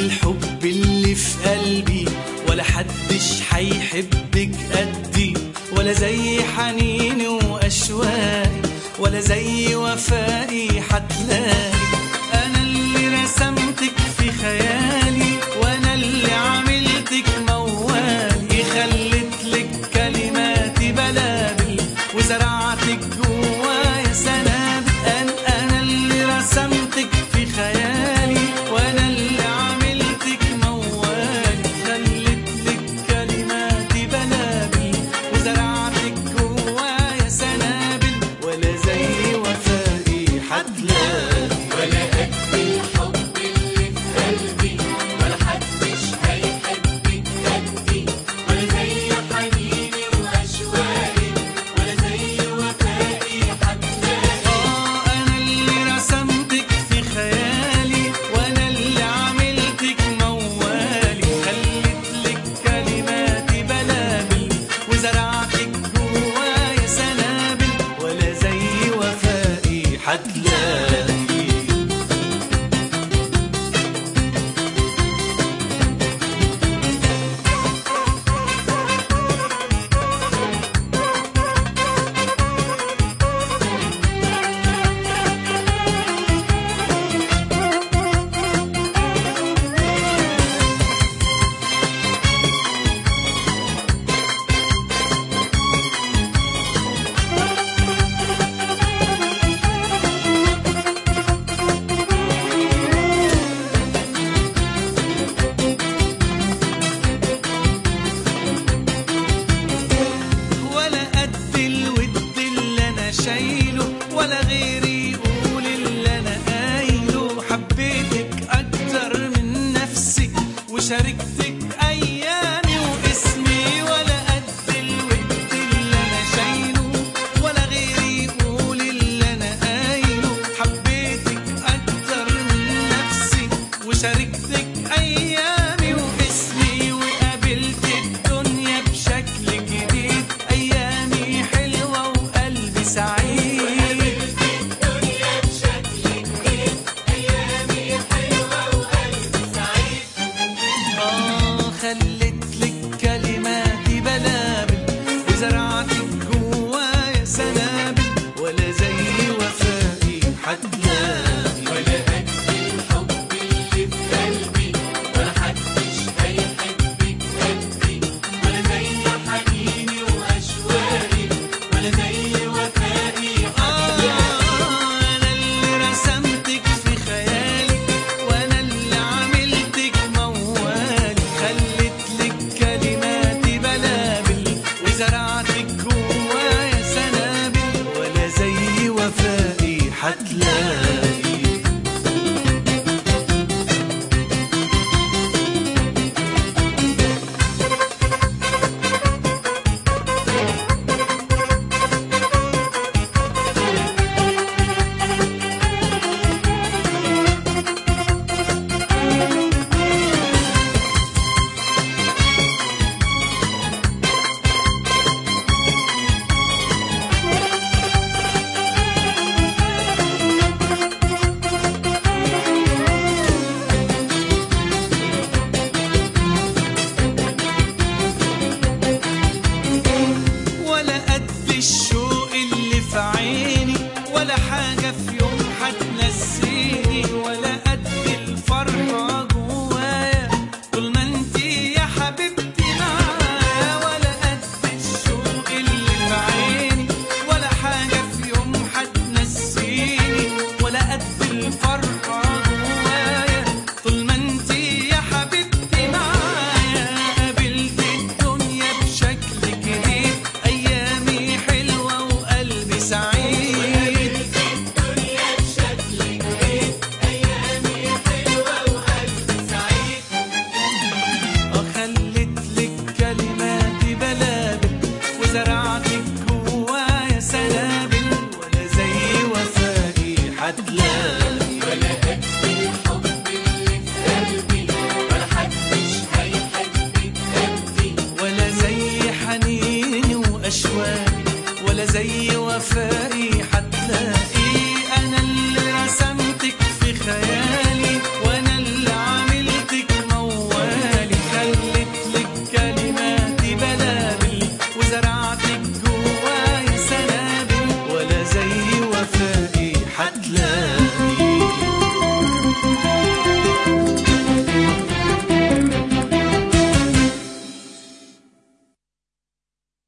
الحب اللي في قلبي ولا حدش حيحبك قدي ولا زي حنيني واشواقي ولا زي وفائي حتلاقي انا اللي رسمتك في خيالي وانا اللي عملتك موالي خلت لك كلماتي بلابل وزرعتك جوايا سنابل انا انا اللي رسمتك في خيالي وانا اللي عملتك موالي خلت لك كلماتي بلابل وزرعتك جوايا سنابل ولا زي وفائي حتلاقي ولا قد الحب اللي في قلبي ولا حدش هيحبك قدي ولا زي حنيني واشواقي ولا زي وفائي حتلاقي آه أنا اللي رسمتك في خيالي وأنا اللي عملتك موالي خلت لك كلماتي بلابل وزرعتك جوايا سنابل ولا زي وفائي حتلاقي ولا قد الود اللي انا شايله ولا غيري يقول اللي انا قايله حبيتك اكتر من نفسي وشاركت